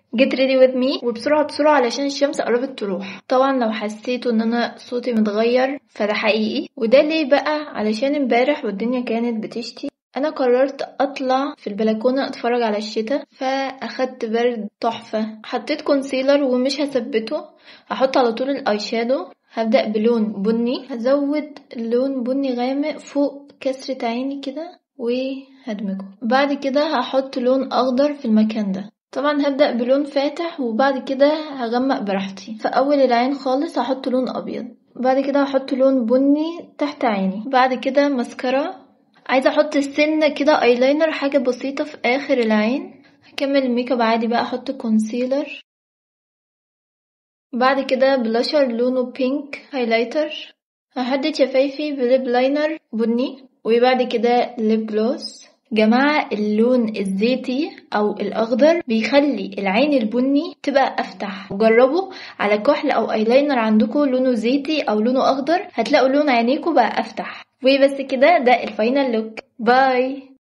get ready with me وبسرعة بسرعة علشان الشمس قربت تروح طبعا لو حسيتوا ان انا صوتي متغير فده حقيقي وده ليه بقى علشان امبارح والدنيا كانت بتشتي انا قررت اطلع في البلكونة اتفرج على الشتاء فاخدت برد تحفة حطيت كونسيلر ومش هثبته هحط على طول الاي شادو هبدأ بلون بني هزود لون بني غامق فوق كسرة عيني كده وهدمجه بعد كده هحط لون اخضر في المكان ده طبعا هبدأ بلون فاتح وبعد كده هغمق براحتي في اول العين خالص هحط لون ابيض بعد كده هحط لون بني تحت عيني بعد كده ماسكارا عايزة احط سنة كده ايلاينر حاجة بسيطة في اخر العين هكمل الميك اب عادي بقى احط كونسيلر بعد كده بلاشر لونه بينك هايلايتر هحدد شفايفي بليب لاينر بني وبعد كده ليب جلوس جماعة اللون الزيتي أو الأخضر بيخلي العين البني تبقى أفتح وجربوا على كحل أو أيلاينر عندكم لونه زيتي أو لونه أخضر هتلاقوا لون عينيكم بقى أفتح وبس كده ده الفاينل لوك باي